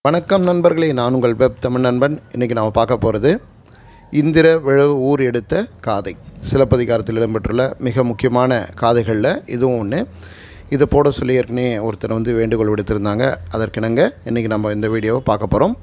வணக்கம் நண்பர்களே நான் உங்கள் வெப் தமிழ் நண்பன் இன்றைக்கி நாம் பார்க்க போகிறது இந்திர விழவு ஊர் எடுத்த காதை சிலப்பதிகாரத்தில் இடம்பெற்றுள்ள மிக முக்கியமான காதைகளில் இதுவும் ஒன்று இதை போட சொல்லி ஏற்கனவே ஒருத்தர் வந்து வேண்டுகோள் விடுத்திருந்தாங்க அதற்கிணங்க இன்றைக்கி நம்ம இந்த வீடியோவை பார்க்க போகிறோம்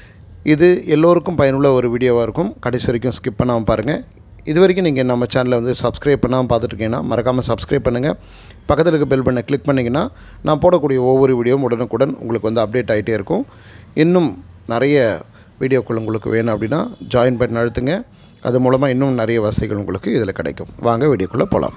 இது எல்லோருக்கும் பயனுள்ள ஒரு வீடியோவாக இருக்கும் கடைசி வரைக்கும் ஸ்கிப் பண்ணாமல் பாருங்கள் இது வரைக்கும் நீங்கள் நம்ம சேனலை வந்து சப்ஸ்கிரைப் பண்ணாமல் பார்த்துட்ருக்கீங்கன்னா மறக்காமல் சப்ஸ்கிரைப் பண்ணுங்கள் பக்கத்தில் இருக்க பெல் பண்ணை கிளிக் பண்ணிங்கன்னா நான் போடக்கூடிய ஒவ்வொரு வீடியோவும் உடனுக்குடன் உங்களுக்கு வந்து அப்டேட் ஆகிட்டே இருக்கும் இன்னும் நிறைய வீடியோக்கள் உங்களுக்கு வேணும் அப்படின்னா ஜாயின் பண்ணி அழுத்துங்க அது மூலமாக இன்னும் நிறைய வசதிகள் உங்களுக்கு இதில் கிடைக்கும் வாங்க வீடியோக்குள்ளே போகலாம்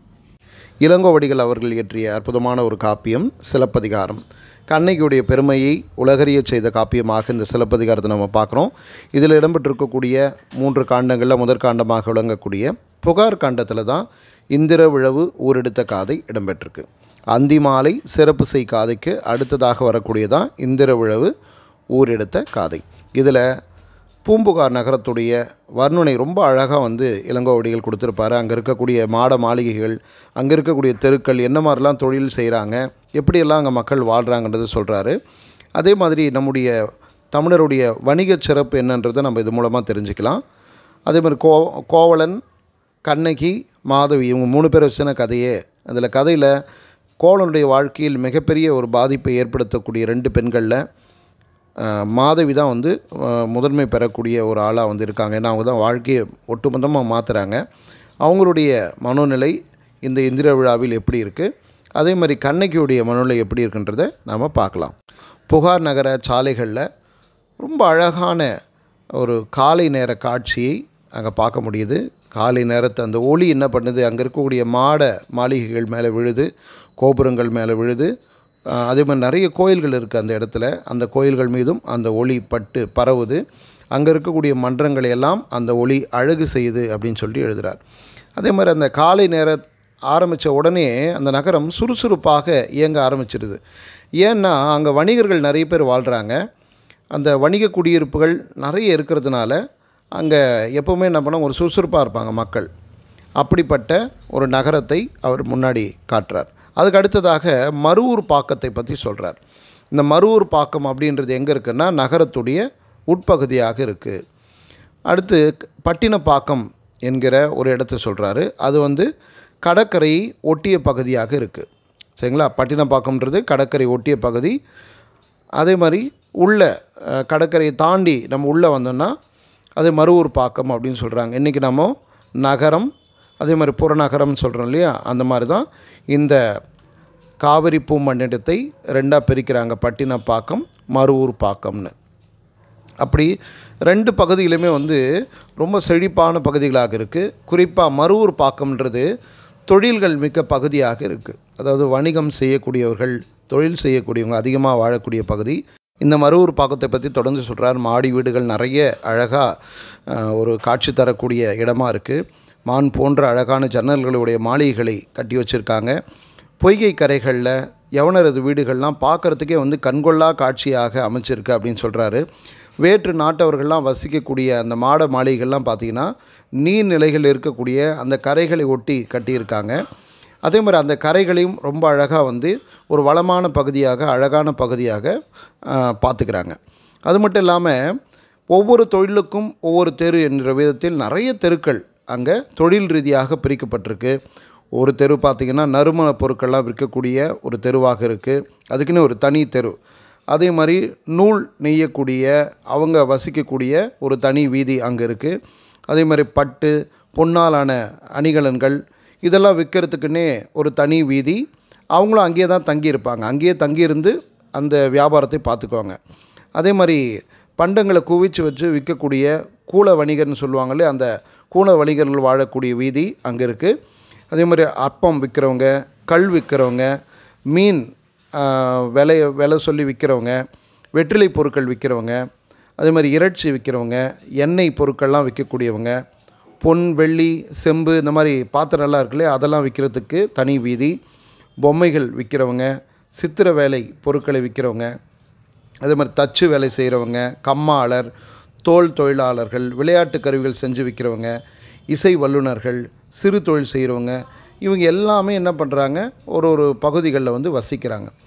இளங்கோவடிகள் அவர்கள் இயற்றிய அற்புதமான ஒரு காப்பியம் சிலப்பதிகாரம் கண்ணகியுடைய பெருமையை உலகறியச் செய்த காப்பியமாக இந்த சிலப்பதிகாரத்தை நம்ம பார்க்குறோம் இதில் இடம்பெற்றிருக்கக்கூடிய மூன்று காண்டங்களில் முதற் காண்டமாக விளங்கக்கூடிய புகார் காண்டத்தில் தான் இந்திர விழவு ஊரெடுத்த காதை இடம்பெற்றிருக்கு அந்தி மாலை சிறப்பு செய் காதைக்கு அடுத்ததாக வரக்கூடியதான் இந்திர விழவு ஊரெடுத்த காதை இதில் பூம்புகார் நகரத்துடைய வர்ணனை ரொம்ப அழகாக வந்து இளங்கோவடிகள் கொடுத்துருப்பாரு அங்கே இருக்கக்கூடிய மாட மாளிகைகள் அங்கே இருக்கக்கூடிய தெருக்கள் என்ன மாதிரிலாம் தொழில் செய்கிறாங்க எப்படியெல்லாம் அங்கே மக்கள் வாழ்கிறாங்கன்றது சொல்கிறாரு அதே மாதிரி நம்முடைய தமிழருடைய வணிக சிறப்பு என்னன்றதை நம்ம இது மூலமாக தெரிஞ்சுக்கலாம் அதே மாதிரி கோ கோவலன் கண்ணகி மாதவி இவங்க மூணு பேர் வச்சின கதையே அதில் கதையில் கோவலனுடைய வாழ்க்கையில் மிகப்பெரிய ஒரு பாதிப்பை ஏற்படுத்தக்கூடிய ரெண்டு பெண்களில் அஹ், மாதவி தான் வந்து அஹ், முதன்மை பெறக்கூடிய ஒரு ஆளாக வந்து இருக்காங்க ஏன்னா அவங்க தான் வாழ்க்கையை ஒட்டுமொத்தமாக மாற்றுறாங்க அவங்களுடைய மனோநிலை இந்த இந்திர விழாவில் எப்படி இருக்குது அதே மாதிரி கண்ணகியுடைய மனோநிலை எப்படி இருக்குன்றதை நாம் பார்க்கலாம் புகார் நகர சாலைகளில் ரொம்ப அழகான ஒரு காலை நேர காட்சியை அங்கே பார்க்க முடியுது காலை நேரத்தை அந்த ஒளி என்ன பண்ணுது அங்கே இருக்கக்கூடிய மாட மாளிகைகள் மேலே விழுது கோபுரங்கள் மேலே விழுது ஆஹ் அதே மாதிரி நிறைய கோயில்கள் இருக்குது அந்த இடத்துல அந்த கோயில்கள் மீதும் அந்த ஒளி பட்டு பரவுது அங்கே இருக்கக்கூடிய மன்றங்களை எல்லாம் அந்த ஒளி அழகு செய்யுது அப்படின்னு சொல்லி எழுதுகிறார் அதே மாதிரி அந்த காலை நேர ஆரம்பித்த உடனே அந்த நகரம் சுறுசுறுப்பாக இயங்க ஆரம்பிச்சிடுது ஏன்னா அங்கே வணிகர்கள் நிறைய பேர் வாழ்கிறாங்க அந்த வணிக குடியிருப்புகள் நிறைய இருக்கிறதுனால அங்கே எப்போவுமே என்ன பண்ண ஒரு சுறுசுறுப்பாக இருப்பாங்க மக்கள் அப்படிப்பட்ட ஒரு நகரத்தை அவர் முன்னாடி காட்டுறார் அதுக்கு அடுத்ததாக மருவூர் பாக்கத்தை பற்றி சொல்கிறார் இந்த மருவூர் பாக்கம் அப்படின்றது எங்கே இருக்குன்னா நகரத்துடைய உட்பகுதியாக இருக்குது அடுத்து பட்டினப்பாக்கம் என்கிற ஒரு இடத்த சொல்கிறாரு அது வந்து கடற்கரையை ஒட்டிய பகுதியாக இருக்குது சரிங்களா பட்டினப்பாக்கம்ன்றது கடற்கரை ஒட்டிய பகுதி அதே மாதிரி உள்ள அஹ், கடற்கரையை தாண்டி நம்ம உள்ளே வந்தோம்னா அது மருவூர் பாக்கம் அப்படின்னு சொல்கிறாங்க இன்றைக்கி நம்ம நகரம் அதே மாதிரி புறநகரம்னு சொல்கிறோம் இல்லையா அந்த மாதிரி தான் இந்த காவிரி பூமண்டலத்தை ரெண்டாக பிரிக்கிறாங்க பட்டினப்பாக்கம் மருவூர் பாக்கம்னு அப்படி ரெண்டு பகுதியிலுமே வந்து ரொம்ப செழிப்பான பகுதிகளாக இருக்குது குறிப்பாக மருவூர் பாக்கம்ன்றது தொழில்கள் மிக்க பகுதியாக இருக்குது அதாவது வணிகம் செய்யக்கூடியவர்கள் தொழில் செய்யக்கூடியவங்க அதிகமாக வாழக்கூடிய பகுதி இந்த மருவூர் பாக்கத்தை பற்றி தொடர்ந்து சொல்கிறார் மாடி வீடுகள் நிறைய அழகாக ஒரு காட்சி தரக்கூடிய இடமா இருக்குது மான் போன்ற அழகான ஜன்னல்களுடைய மாளிகைகளை கட்டி வச்சுருக்காங்க பொய்கை கரைகளில் யவனரது வீடுகள்லாம் பார்க்குறதுக்கே வந்து கண்கொள்ளா காட்சியாக அமைச்சிருக்கு அப்படின்னு சொல்கிறாரு வேற்று நாட்டவர்கள்லாம் வசிக்கக்கூடிய அந்த மாட மாளிகைகள்லாம் பார்த்திங்கன்னா நீர்நிலைகள் இருக்கக்கூடிய அந்த கரைகளை ஒட்டி கட்டியிருக்காங்க அதே மாதிரி அந்த கரைகளையும் ரொம்ப அழகாக வந்து ஒரு வளமான பகுதியாக அழகான பகுதியாக பார்த்துக்கிறாங்க அது மட்டும் இல்லாமல் ஒவ்வொரு தொழிலுக்கும் ஒவ்வொரு தெரு என்ற விதத்தில் நிறைய தெருக்கள் அங்கே தொழில் ரீதியாக பிரிக்கப்பட்டிருக்கு ஒரு தெரு பார்த்திங்கன்னா நறுமண பொருட்கள்லாம் விற்கக்கூடிய ஒரு தெருவாக இருக்குது அதுக்குன்னு ஒரு தனி தெரு அதே மாதிரி நூல் நெய்யக்கூடிய அவங்க வசிக்கக்கூடிய ஒரு தனி வீதி அங்கே இருக்குது அதே மாதிரி பட்டு பொன்னாலான அணிகலன்கள் இதெல்லாம் விற்கிறதுக்குன்னே ஒரு தனி வீதி அவங்களும் அங்கேயே தான் தங்கியிருப்பாங்க அங்கேயே தங்கியிருந்து அந்த வியாபாரத்தை பார்த்துக்குவாங்க அதே மாதிரி பண்டங்களை குவிச்சு வச்சு விற்கக்கூடிய கூல வணிகர்னு சொல்லுவாங்களே அந்த கூல வணிகர்கள் வாழக்கூடிய வீதி அங்கே இருக்குது அதே மாதிரி அப்பம் விற்கிறவங்க கல் விற்கிறவங்க மீன் ஆஹ், விலை விலை சொல்லி விற்கிறவங்க வெற்றிலை பொருட்கள் விற்கிறவங்க அதே மாதிரி இறைச்சி விற்கிறவங்க எண்ணெய் பொருட்கள்லாம் விற்கக்கூடியவங்க பொன் வெள்ளி செம்பு இந்த மாதிரி பாத்திரம்லாம் இருக்குல்லையே அதெல்லாம் விற்கிறதுக்கு தனி வீதி பொம்மைகள் விற்கிறவங்க சித்திர வேலை பொருட்களை விற்கிறவங்க அதே மாதிரி தச்சு வேலை செய்கிறவங்க கம்மாளர் தோல் தொழிலாளர்கள் விளையாட்டு கருவிகள் செஞ்சு விற்கிறவங்க இசை வல்லுநர்கள் சிறு தொழில் செய்கிறவங்க இவங்க எல்லாமே என்ன பண்ணுறாங்க ஒரு ஒரு பகுதிகளில் வந்து வசிக்கிறாங்க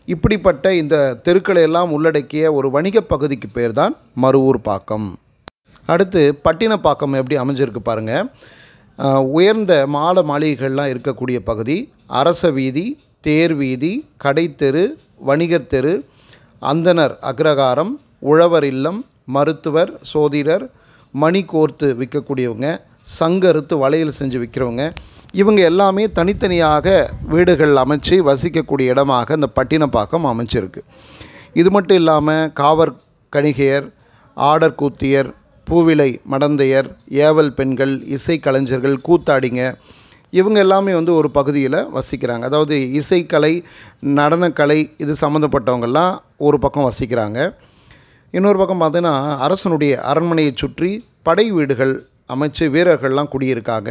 இப்படிப்பட்ட இந்த தெருக்களை எல்லாம் உள்ளடக்கிய ஒரு வணிகப் பகுதிக்கு பேர் தான் மருவூர் பாக்கம் அடுத்து பட்டினப்பாக்கம் எப்படி அமைஞ்சிருக்கு பாருங்கள் அஹ், உயர்ந்த மாட மாளிகைகள்லாம் இருக்கக்கூடிய பகுதி அரச வீதி தேர் வீதி கடைத்தெரு வணிகர் தெரு அந்தனர் அக்ரகாரம் உழவர் இல்லம் மருத்துவர் சோதிடர் மணி கோர்த்து விற்கக்கூடியவங்க சங்கறுத்து வளையல் செஞ்சு விற்கிறவங்க இவங்க எல்லாமே தனித்தனியாக வீடுகள் அமைச்சு வசிக்கக்கூடிய இடமாக இந்த பட்டினப்பாக்கம் அமைச்சிருக்கு இது மட்டும் இல்லாமல் காவர் கணிகையர் ஆடர் கூத்தியர் பூவிலை மடந்தையர் ஏவல் பெண்கள் இசை கலைஞர்கள் கூத்தாடிங்க இவங்க எல்லாமே வந்து ஒரு பகுதியில் வசிக்கிறாங்க அதாவது இசைக்கலை நடனக்கலை இது சம்மந்தப்பட்டவங்கெல்லாம் ஒரு பக்கம் வசிக்கிறாங்க இன்னொரு பக்கம் பார்த்தீங்கன்னா அரசனுடைய அரண்மனையை சுற்றி படை வீடுகள் அமைச்சு வீரர்கள்லாம் குடியிருக்காங்க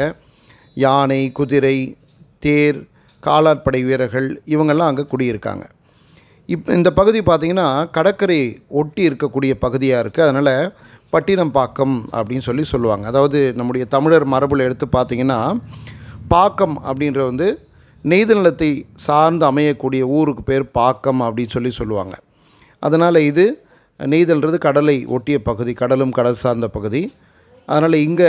யானை குதிரை தேர் காலாட்படை வீரர்கள் இவங்கெல்லாம் அங்கே குடியிருக்காங்க இப் இந்த பகுதி பார்த்திங்கன்னா கடற்கரை ஒட்டி இருக்கக்கூடிய பகுதியாக இருக்குது அதனால் பட்டினம்பாக்கம் அப்படின்னு சொல்லி சொல்லுவாங்க அதாவது நம்முடைய தமிழர் மரபில் எடுத்து பார்த்திங்கன்னா பாக்கம் அப்படின்ற வந்து நெய்தல் நிலத்தை சார்ந்து அமையக்கூடிய ஊருக்கு பேர் பாக்கம் அப்படின்னு சொல்லி சொல்லுவாங்க அதனால் இது நெய்தல்ன்றது கடலை ஒட்டிய பகுதி கடலும் கடல் சார்ந்த பகுதி அதனால் இங்கே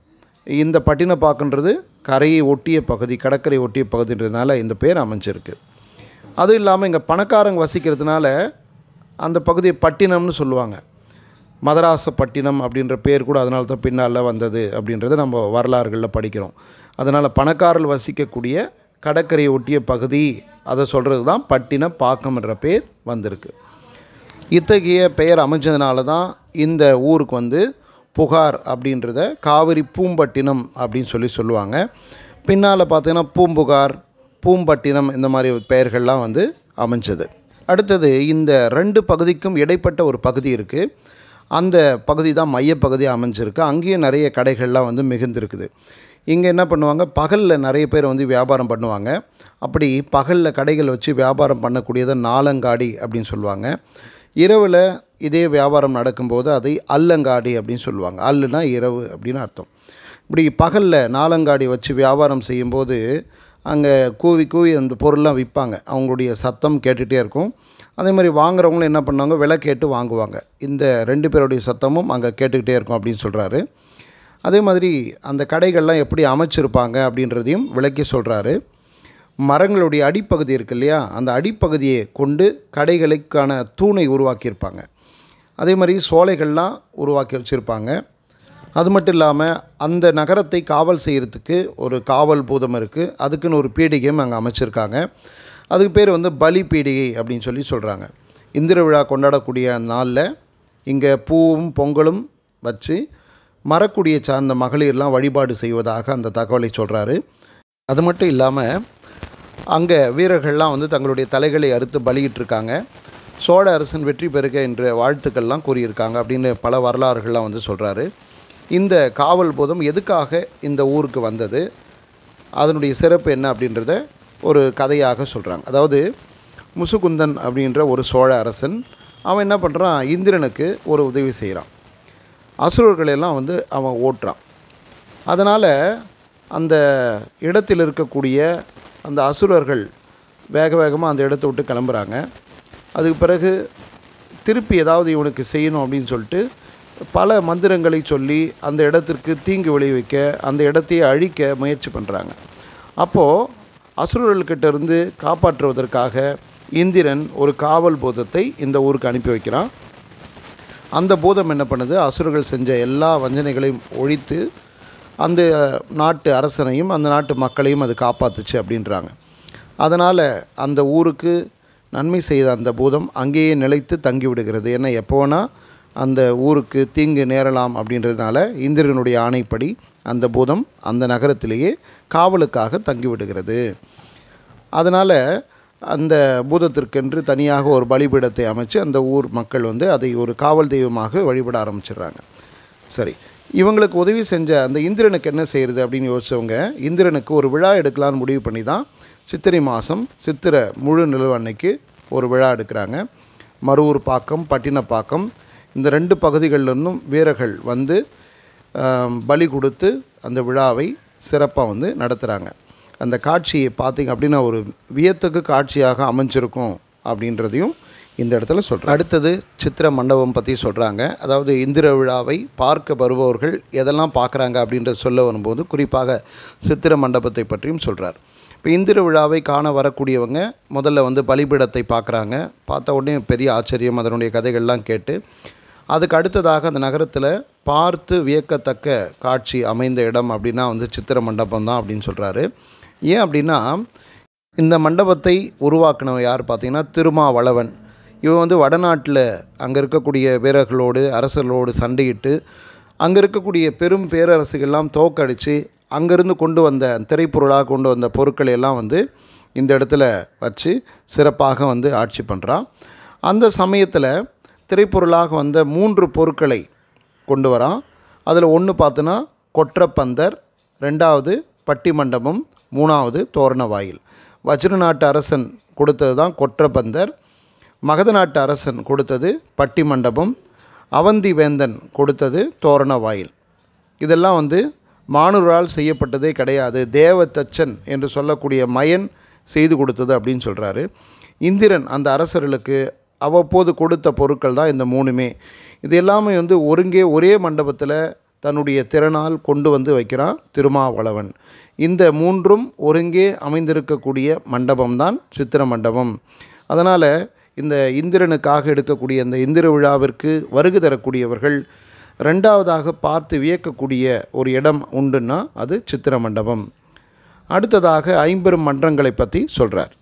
இந்த பட்டினப்பாக்கன்றது கரையை ஒட்டிய பகுதி கடற்கரை ஒட்டிய பகுதின்றதுனால இந்த பேர் அமைஞ்சிருக்கு அதுவும் இல்லாமல் இங்கே பணக்காரங்க வசிக்கிறதுனால அந்த பகுதியை பட்டினம்னு சொல்லுவாங்க மதராசப்பட்டினம் அப்படின்ற பேர் கூட அதனால தான் பின்னால் வந்தது அப்படின்றத நம்ம வரலாறுகளில் படிக்கிறோம் அதனால் பணக்காரர்கள் வசிக்கக்கூடிய கடற்கரையை ஒட்டிய பகுதி அதை சொல்கிறது தான் பட்டின பாக்கம் என்ற பேர் வந்திருக்கு இத்தகைய பெயர் அமைஞ்சதுனால தான் இந்த ஊருக்கு வந்து புகார் அப்படின்றத காவிரி பூம்பட்டினம் அப்படின்னு சொல்லி சொல்லுவாங்க பின்னால் பார்த்தீங்கன்னா பூம்புகார் பூம்பட்டினம் இந்த மாதிரி பெயர்கள்லாம் வந்து அமைஞ்சது அடுத்தது இந்த ரெண்டு பகுதிக்கும் இடைப்பட்ட ஒரு பகுதி இருக்குது அந்த பகுதி தான் மையப்பகுதி அமைஞ்சிருக்கு அங்கேயும் நிறைய கடைகள்லாம் வந்து மிகுந்திருக்குது இங்கே என்ன பண்ணுவாங்க பகலில் நிறைய பேர் வந்து வியாபாரம் பண்ணுவாங்க அப்படி பகலில் கடைகள் வச்சு வியாபாரம் பண்ணக்கூடியதை நாலங்காடி அப்படின்னு சொல்லுவாங்க இரவில் இதே வியாபாரம் நடக்கும்போது அதை அல்லங்காடி அப்படின்னு சொல்லுவாங்க அல்லுனா இரவு அப்படின்னு அர்த்தம் இப்படி பகலில் நாலங்காடி வச்சு வியாபாரம் செய்யும்போது அங்கே கூவி கூவி அந்த பொருள்லாம் விற்பாங்க அவங்களுடைய சத்தம் கேட்டுகிட்டே இருக்கும் அதே மாதிரி வாங்குறவங்களும் என்ன பண்ணுவாங்க விலை கேட்டு வாங்குவாங்க இந்த ரெண்டு பேருடைய சத்தமும் அங்கே கேட்டுக்கிட்டே இருக்கும் அப்படின்னு சொல்கிறாரு அதே மாதிரி அந்த கடைகள்லாம் எப்படி அமைச்சிருப்பாங்க அப்படின்றதையும் விளக்கி சொல்கிறாரு மரங்களுடைய அடிப்பகுதி இருக்கு இல்லையா அந்த அடிப்பகுதியை கொண்டு கடைகளுக்கான தூணை உருவாக்கியிருப்பாங்க அதே மாதிரி சோலைகள்லாம் உருவாக்கி வச்சுருப்பாங்க அது மட்டும் இல்லாமல் அந்த நகரத்தை காவல் செய்கிறதுக்கு ஒரு காவல் பூதம் இருக்குது அதுக்குன்னு ஒரு பீடிகையும் அங்கே அமைச்சிருக்காங்க அதுக்கு பேர் வந்து பலி பீடிகை அப்படின்னு சொல்லி சொல்கிறாங்க இந்திர விழா கொண்டாடக்கூடிய நாளில் இங்கே பூவும் பொங்கலும் வச்சு மரக்குடியை சார்ந்த மகளிர்லாம் வழிபாடு செய்வதாக அந்த தகவலை சொல்கிறாரு அது மட்டும் இல்லாமல் அங்கே வீரர்கள்லாம் வந்து தங்களுடைய தலைகளை அறுத்து பலியிட்டிருக்காங்க சோழ அரசன் வெற்றி பெறுக என்ற வாழ்த்துக்கள்லாம் கூறியிருக்காங்க அப்படின்னு பல வரலாறுகள்லாம் வந்து சொல்கிறாரு இந்த காவல் போதம் எதுக்காக இந்த ஊருக்கு வந்தது அதனுடைய சிறப்பு என்ன அப்படின்றத ஒரு கதையாக சொல்கிறாங்க அதாவது முசுகுந்தன் அப்படின்ற ஒரு சோழ அரசன் அவன் என்ன பண்ணுறான் இந்திரனுக்கு ஒரு உதவி செய்கிறான் அசுரர்களெல்லாம் வந்து அவன் ஓட்டுறான் அதனால் அந்த இடத்தில் இருக்கக்கூடிய அந்த அசுரர்கள் வேக வேகமாக அந்த இடத்த விட்டு கிளம்புறாங்க அதுக்கு பிறகு திருப்பி ஏதாவது இவனுக்கு செய்யணும் அப்படின்னு சொல்லிட்டு பல மந்திரங்களை சொல்லி அந்த இடத்திற்கு தீங்கு விளைவிக்க அந்த இடத்தையே அழிக்க முயற்சி பண்ணுறாங்க அப்போது அசுரர்கள்கிட்ட இருந்து காப்பாற்றுவதற்காக இந்திரன் ஒரு காவல் பூதத்தை இந்த ஊருக்கு அனுப்பி வைக்கிறான் அந்த பூதம் என்ன பண்ணுது அசுரர்கள் செஞ்ச எல்லா வஞ்சனைகளையும் ஒழித்து அந்த நாட்டு அரசனையும் அந்த நாட்டு மக்களையும் அது காப்பாத்துச்சு அப்படின்றாங்க அதனால் அந்த ஊருக்கு நன்மை செய்த அந்த பூதம் அங்கேயே நிலைத்து தங்கி விடுகிறது ஏன்னா எப்போ வேணால் அந்த ஊருக்கு தீங்கு நேரலாம் அப்படின்றதுனால இந்திரனுடைய ஆணைப்படி அந்த பூதம் அந்த நகரத்திலேயே காவலுக்காக தங்கி விடுகிறது அதனால் அந்த பூதத்திற்கென்று தனியாக ஒரு பலிபீடத்தை அமைச்சு அந்த ஊர் மக்கள் வந்து அதை ஒரு காவல் தெய்வமாக வழிபட ஆரம்பிச்சிடுறாங்க சரி இவங்களுக்கு உதவி செஞ்ச அந்த இந்திரனுக்கு என்ன செய்கிறது அப்படின்னு யோசிச்சவங்க இந்திரனுக்கு ஒரு விழா எடுக்கலான்னு முடிவு பண்ணி தான் சித்திரை மாதம் சித்திரை முழு நிலவு அன்னைக்கு ஒரு விழா எடுக்கிறாங்க மருவூர் பாக்கம் பட்டினப்பாக்கம் இந்த ரெண்டு பகுதிகளிலிருந்தும் வீரர்கள் வந்து ஆம், பலி கொடுத்து அந்த விழாவை சிறப்பாக வந்து நடத்துகிறாங்க அந்த காட்சியை பார்த்தீங்க அப்படின்னா ஒரு வியத்தகு காட்சியாக அமைஞ்சிருக்கும் அப்படின்றதையும் இந்த இடத்துல சொல்கிறேன் அடுத்தது சித்திர மண்டபம் பற்றி சொல்கிறாங்க அதாவது இந்திர விழாவை பார்க்க வருபவர்கள் எதெல்லாம் பார்க்குறாங்க அப்படின்றத சொல்ல வரும்போது குறிப்பாக சித்திர மண்டபத்தை பற்றியும் சொல்கிறார் இப்போ இந்திர விழாவை காண வரக்கூடியவங்க முதல்ல வந்து பலிபீடத்தை பார்க்குறாங்க பார்த்த உடனே பெரிய ஆச்சரியம் அதனுடைய கதைகள்லாம் கேட்டு அதுக்கு அடுத்ததாக அந்த நகரத்தில் பார்த்து வியக்கத்தக்க காட்சி அமைந்த இடம் அப்படின்னா வந்து சித்திர மண்டபம் தான் அப்படின்னு சொல்கிறாரு ஏன் அப்படின்னா இந்த மண்டபத்தை உருவாக்கினவன் யார் பார்த்தீங்கன்னா திருமாவளவன் இவன் வந்து வடநாட்டில் அங்கே இருக்கக்கூடிய வீரர்களோடு அரசர்களோடு சண்டையிட்டு அங்கே இருக்கக்கூடிய பெரும் பேரரசுகள்லாம் தோக்கடித்து அங்கேருந்து கொண்டு வந்த திரைப்பொருளாக கொண்டு வந்த பொருட்களை எல்லாம் வந்து இந்த இடத்துல வச்சு சிறப்பாக வந்து ஆட்சி பண்ணுறான் அந்த சமயத்தில் திரைப்பொருளாக வந்த மூன்று பொருட்களை கொண்டு வரான் அதில் ஒன்று பார்த்தோன்னா கொற்றப்பந்தர் ரெண்டாவது பட்டி மண்டபம் மூணாவது தோரண வாயில் வஜ்ர நாட்டு அரசன் கொடுத்தது தான் கொற்றப்பந்தர் மகத நாட்டு அரசன் கொடுத்தது பட்டி மண்டபம் அவந்தி வேந்தன் கொடுத்தது தோரண வாயில் இதெல்லாம் வந்து மாணவரால் செய்யப்பட்டதே கிடையாது தேவதச்சன் என்று சொல்லக்கூடிய மயன் செய்து கொடுத்தது அப்படின்னு சொல்கிறாரு இந்திரன் அந்த அரசர்களுக்கு அவ்வப்போது கொடுத்த பொருட்கள் தான் இந்த மூணுமே இது எல்லாமே வந்து ஒருங்கே ஒரே மண்டபத்தில் தன்னுடைய திறனால் கொண்டு வந்து வைக்கிறான் திருமாவளவன் இந்த மூன்றும் ஒருங்கே அமைந்திருக்கக்கூடிய மண்டபம்தான் சித்திர மண்டபம் அதனால் இந்த இந்திரனுக்காக எடுக்கக்கூடிய இந்த இந்திர விழாவிற்கு வருகை தரக்கூடியவர்கள் ரெண்டாவதாக பார்த்து வியக்கக்கூடிய ஒரு இடம் உண்டுன்னா அது சித்திர மண்டபம் அடுத்ததாக ஐம்பெரும் மன்றங்களை பற்றி சொல்கிறார்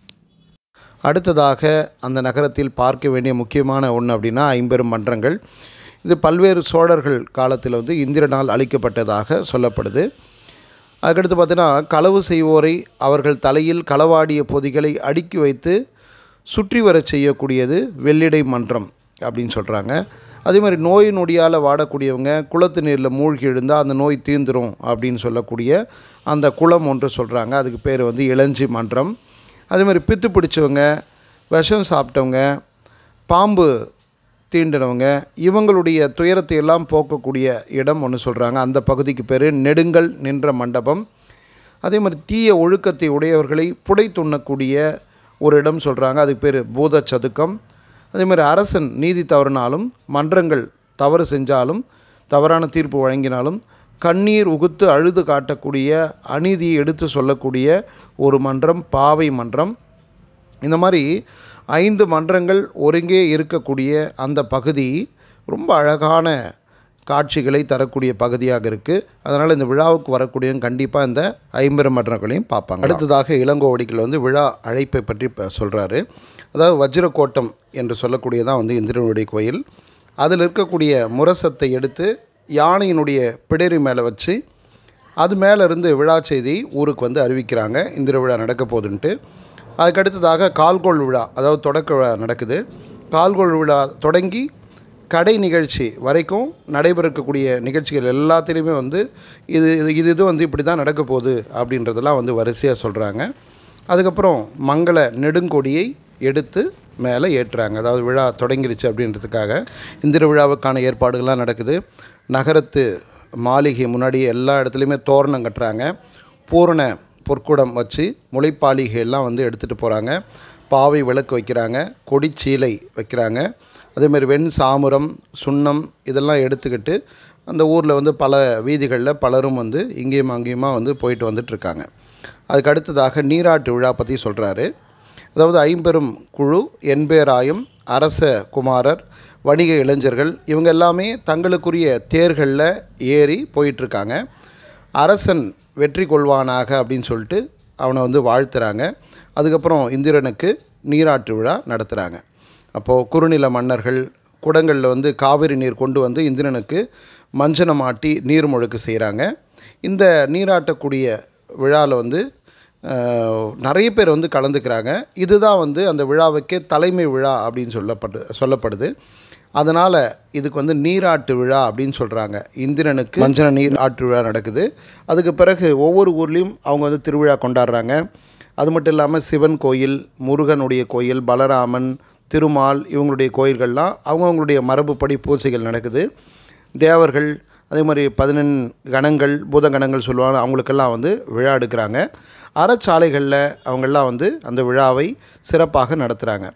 அடுத்ததாக அந்த நகரத்தில் பார்க்க வேண்டிய முக்கியமான ஒன்று அப்படின்னா ஐம்பெரும் மன்றங்கள் இது பல்வேறு சோழர்கள் காலத்தில் வந்து இந்திரனால் அளிக்கப்பட்டதாக சொல்லப்படுது அதுக்கடுத்து பார்த்தீங்கன்னா களவு செய்வோரை அவர்கள் தலையில் களவாடிய பொதிகளை அடுக்கி வைத்து சுற்றி வரச் செய்யக்கூடியது வெள்ளிடை மன்றம் அப்படின்னு சொல்கிறாங்க அதே மாதிரி நோய் நொடியால் வாடக்கூடியவங்க குளத்து நீரில் மூழ்கி எழுந்தால் அந்த நோய் தீந்துரும் அப்படின்னு சொல்லக்கூடிய அந்த குளம் ஒன்று சொல்கிறாங்க அதுக்கு பேர் வந்து இளஞ்சி மன்றம் அதே மாதிரி பித்து பிடிச்சவங்க விஷம் சாப்பிட்டவங்க பாம்பு தீண்டினவங்க இவங்களுடைய துயரத்தை எல்லாம் போக்கக்கூடிய இடம் ஒன்று சொல்கிறாங்க அந்த பகுதிக்கு பேர் நெடுங்கல் நின்ற மண்டபம் அதே மாதிரி தீய ஒழுக்கத்தை உடையவர்களை புடை துண்ணக்கூடிய ஒரு இடம் சொல்கிறாங்க அதுக்கு பேர் பூத சதுக்கம் அதே மாதிரி அரசன் நீதி தவறினாலும் மன்றங்கள் தவறு செஞ்சாலும் தவறான தீர்ப்பு வழங்கினாலும் கண்ணீர் உகுத்து அழுது காட்டக்கூடிய அநீதியை எடுத்து சொல்லக்கூடிய ஒரு மன்றம் பாவை மன்றம் இந்த மாதிரி ஐந்து மன்றங்கள் ஒருங்கே இருக்கக்கூடிய அந்த பகுதி ரொம்ப அழகான காட்சிகளை தரக்கூடிய பகுதியாக இருக்குது அதனால் இந்த விழாவுக்கு வரக்கூடியவங்க கண்டிப்பாக இந்த ஐம்பெரும் மன்றங்களையும் பார்ப்பாங்க அடுத்ததாக இளங்கோவடிகள் வந்து விழா அழைப்பை பற்றி இப்போ சொல்கிறாரு அதாவது வஜ்ரக்கோட்டம் என்று சொல்லக்கூடியதான் வந்து இந்திரனுடைய கோயில் அதில் இருக்கக்கூடிய முரசத்தை எடுத்து யானையினுடைய பிடரி மேலே வச்சு அது மேலே இருந்து விழா செய்தி ஊருக்கு வந்து அறிவிக்கிறாங்க இந்திர விழா நடக்க போகுதுன்ட்டு அதுக்கடுத்ததாக கால்கோள் விழா அதாவது தொடக்க விழா நடக்குது கால்கோள் விழா தொடங்கி கடை நிகழ்ச்சி வரைக்கும் நடைபெறக்கூடிய நிகழ்ச்சிகள் எல்லாத்துலேயுமே வந்து இது இது இது இது வந்து இப்படி தான் நடக்க போகுது அப்படின்றதெல்லாம் வந்து வரிசையாக சொல்கிறாங்க அதுக்கப்புறம் மங்கள நெடுங்கொடியை எடுத்து மேலே ஏற்றுறாங்க அதாவது விழா தொடங்கிருச்சு அப்படின்றதுக்காக இந்திர விழாவுக்கான ஏற்பாடுகள்லாம் நடக்குது நகரத்து மாளிகை முன்னாடி எல்லா இடத்துலையுமே தோரணம் கட்டுறாங்க பூரண பொற்குடம் வச்சு முளைப்பாளிகை எல்லாம் வந்து எடுத்துகிட்டு போகிறாங்க பாவை விளக்கு வைக்கிறாங்க கொடிச்சீலை வைக்கிறாங்க அதேமாதிரி வெண் சாமுரம் சுண்ணம் இதெல்லாம் எடுத்துக்கிட்டு அந்த ஊரில் வந்து பல வீதிகளில் பலரும் வந்து இங்கேயும் அங்கேயுமா வந்து போயிட்டு வந்துட்டுருக்காங்க அதுக்கு அடுத்ததாக நீராட்டு விழா பற்றி சொல்கிறாரு அதாவது ஐம்பெரும் குழு எண்பேராயும் அரச குமாரர் வணிக இளைஞர்கள் இவங்க எல்லாமே தங்களுக்குரிய தேர்களில் ஏறி போயிட்டுருக்காங்க அரசன் வெற்றி கொள்வானாக அப்படின்னு சொல்லிட்டு அவனை வந்து வாழ்த்துறாங்க அதுக்கப்புறம் இந்திரனுக்கு நீராட்டு விழா நடத்துகிறாங்க அப்போது குறுநில மன்னர்கள் குடங்களில் வந்து காவிரி நீர் கொண்டு வந்து இந்திரனுக்கு மஞ்சனம் ஆட்டி நீர்முழுக்கு செய்கிறாங்க இந்த நீராட்டக்கூடிய விழாவில் வந்து அஹ், நிறைய பேர் வந்து கலந்துக்கிறாங்க இதுதான் வந்து அந்த விழாவுக்கே தலைமை விழா அப்படின்னு சொல்லப்பட்டு சொல்லப்படுது அதனால் இதுக்கு வந்து நீராட்டு விழா அப்படின்னு சொல்கிறாங்க இந்திரனுக்கு மஞ்சன நீர் ஆட்டு விழா நடக்குது அதுக்கு பிறகு ஒவ்வொரு ஊர்லேயும் அவங்க வந்து திருவிழா கொண்டாடுறாங்க அது மட்டும் இல்லாமல் சிவன் கோயில் முருகனுடைய கோயில் பலராமன் திருமால் இவங்களுடைய கோயில்கள்லாம் அவங்கவுங்களுடைய மரபுப்படி பூஜைகள் நடக்குது தேவர்கள் அதே மாதிரி பதினெண் கணங்கள் பூத கணங்கள் சொல்லுவாங்க அவங்களுக்கெல்லாம் வந்து விழா எடுக்கிறாங்க அறச்சாலைகளில் அவங்கெல்லாம் வந்து அந்த விழாவை சிறப்பாக நடத்துகிறாங்க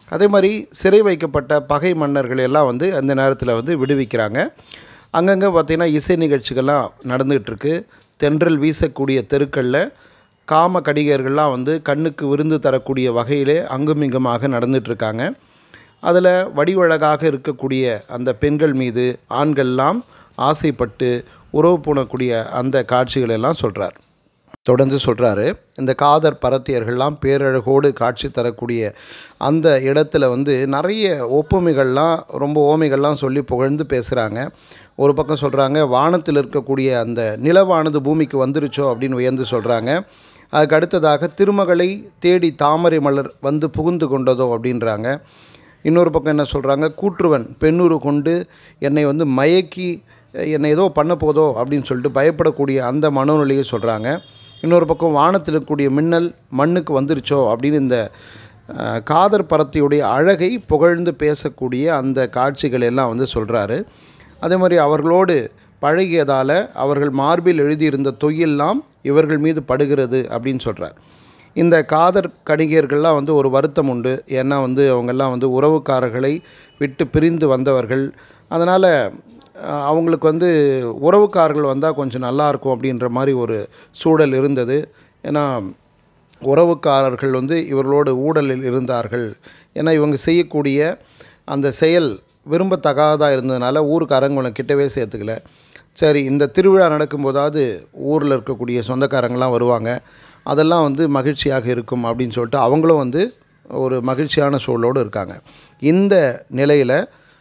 அதே மாதிரி சிறை வைக்கப்பட்ட பகை மன்னர்கள் எல்லாம் வந்து அந்த நேரத்தில் வந்து விடுவிக்கிறாங்க அங்கங்கே பார்த்திங்கன்னா இசை நிகழ்ச்சிகள்லாம் நடந்துகிட்ருக்கு தென்றல் வீசக்கூடிய தெருக்களில் காம கடிகர்கள்லாம் வந்து கண்ணுக்கு விருந்து தரக்கூடிய வகையிலே அங்குமிங்குமாக நடந்துகிட்ருக்காங்க அதில் வடிவழகாக இருக்கக்கூடிய அந்த பெண்கள் மீது ஆண்கள்லாம் ஆசைப்பட்டு உறவு பூணக்கூடிய அந்த காட்சிகள் எல்லாம் சொல்கிறார் தொடர்ந்து சொல்கிறாரு இந்த காதர் பரத்தியர்கள்லாம் பேரழகோடு காட்சி தரக்கூடிய அந்த இடத்துல வந்து நிறைய ஒப்புமைகள்லாம் ரொம்ப ஓமைகள்லாம் சொல்லி புகழ்ந்து பேசுகிறாங்க ஒரு பக்கம் சொல்கிறாங்க வானத்தில் இருக்கக்கூடிய அந்த நிலவானது பூமிக்கு வந்துருச்சோ அப்படின்னு வியந்து சொல்கிறாங்க அதுக்கு அடுத்ததாக திருமகளை தேடி தாமரை மலர் வந்து புகுந்து கொண்டதோ அப்படின்றாங்க இன்னொரு பக்கம் என்ன சொல்கிறாங்க கூற்றுவன் பெண்ணுரு கொண்டு என்னை வந்து மயக்கி என்னை ஏதோ பண்ண போதோ அப்படின்னு சொல்லிட்டு பயப்படக்கூடிய அந்த மனோநிலையை சொல்கிறாங்க இன்னொரு பக்கம் வானத்தில் இருக்கக்கூடிய மின்னல் மண்ணுக்கு வந்துருச்சோ அப்படின்னு இந்த அஹ், காதர் பரத்தியுடைய அழகை புகழ்ந்து பேசக்கூடிய அந்த காட்சிகள் எல்லாம் வந்து சொல்கிறாரு அதே மாதிரி அவர்களோடு பழகியதால் அவர்கள் மார்பில் எழுதியிருந்த தொய்யெல்லாம் இவர்கள் மீது படுகிறது அப்படின்னு சொல்கிறார் இந்த காதர் கணிகர்கள்லாம் வந்து ஒரு வருத்தம் உண்டு ஏன்னா வந்து அவங்கெல்லாம் வந்து உறவுக்காரர்களை விட்டு பிரிந்து வந்தவர்கள் அதனால் அஹ், அவங்களுக்கு வந்து உறவுக்காரர்கள் வந்தால் கொஞ்சம் நல்லாயிருக்கும் அப்படின்ற மாதிரி ஒரு சூழல் இருந்தது ஏன்னா உறவுக்காரர்கள் வந்து இவர்களோடு ஊடலில் இருந்தார்கள் ஏன்னா இவங்க செய்யக்கூடிய அந்த செயல் விரும்பத்தகாதாக இருந்ததுனால ஊருக்காரங்க இவனை கிட்டவே சேர்த்துக்கல சரி இந்த திருவிழா நடக்கும்போதாவது ஊரில் இருக்கக்கூடிய சொந்தக்காரங்களாம் வருவாங்க அதெல்லாம் வந்து மகிழ்ச்சியாக இருக்கும் அப்படின்னு சொல்லிட்டு அவங்களும் வந்து ஒரு மகிழ்ச்சியான சூழலோடு இருக்காங்க இந்த நிலையில்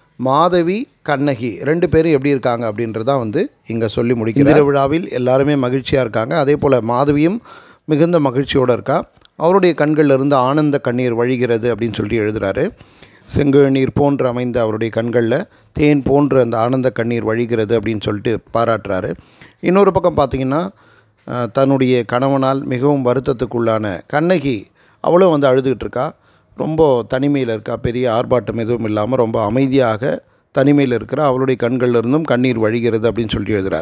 மாதவி கண்ணகி ரெண்டு பேரும் எப்படி இருக்காங்க அப்படின்றதான் வந்து இங்கே சொல்லி முடிக்கிற விழாவில் எல்லாருமே மகிழ்ச்சியாக இருக்காங்க அதே போல் மாதவியும் மிகுந்த மகிழ்ச்சியோடு இருக்கா அவருடைய கண்களில் இருந்து ஆனந்த கண்ணீர் வழிகிறது அப்படின்னு சொல்லிட்டு எழுதுகிறாரு செங்கழுநீர் போன்று அமைந்த அவருடைய கண்களில் தேன் போன்ற அந்த ஆனந்த கண்ணீர் வழிகிறது அப்படின்னு சொல்லிட்டு பாராட்டுறாரு இன்னொரு பக்கம் பார்த்திங்கன்னா அஹ், தன்னுடைய கணவனால் மிகவும் வருத்தத்துக்குள்ளான கண்ணகி அவளும் வந்து அழுதுகிட்டு இருக்கா ரொம்ப தனிமையில் இருக்கா பெரிய ஆர்ப்பாட்டம் எதுவும் இல்லாமல் ரொம்ப அமைதியாக தனிமையில் இருக்கிற அவளுடைய கண்கள்ல இருந்தும் கண்ணீர் வழிகிறது அப்படின்னு சொல்லிட்டு எழுதுகிறார்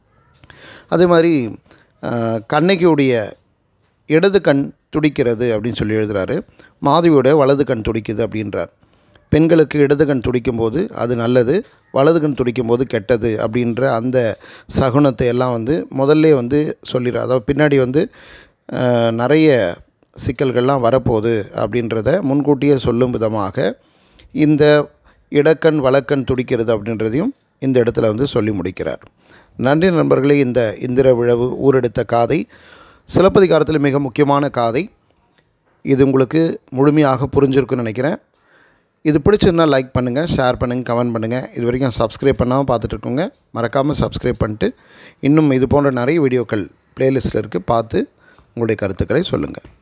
அதே மாதிரி அஹ், கண்ணகியுடைய இடது கண் துடிக்கிறது அப்படின்னு சொல்லி எழுதுகிறாரு மாதவியோட வலது கண் துடிக்குது அப்படின்றார் பெண்களுக்கு இடது கண் துடிக்கும்போது அது நல்லது வலது கண் துடிக்கும்போது கெட்டது அப்படின்ற அந்த சகுனத்தை எல்லாம் வந்து முதல்ல வந்து சொல்லிடுறார் அதாவது பின்னாடி வந்து அஹ், நிறைய சிக்கல்கள்லாம் வரப்போகுது அப்படின்றத முன்கூட்டியே சொல்லும் விதமாக இந்த இடக்கண் வலக்கண் துடிக்கிறது அப்படின்றதையும் இந்த இடத்துல வந்து சொல்லி முடிக்கிறார் நன்றி நண்பர்களே இந்த இந்திர விழவு ஊரெடுத்த காதை சிலப்பதிகாரத்தில் மிக முக்கியமான காதை இது உங்களுக்கு முழுமையாக புரிஞ்சிருக்குன்னு நினைக்கிறேன் இது பிடிச்சிருந்தால் லைக் பண்ணுங்கள் ஷேர் பண்ணுங்கள் கமெண்ட் பண்ணுங்கள் இது வரைக்கும் சப்ஸ்கிரைப் பண்ணாமல் பார்த்துட்டு இருக்கோங்க மறக்காமல் சப்ஸ்கிரைப் பண்ணிட்டு இன்னும் இது போன்ற நிறைய வீடியோக்கள் ப்ளேலிஸ்ட்டில் இருக்குது பார்த்து உங்களுடைய கருத்துக்களை சொல்லுங்கள்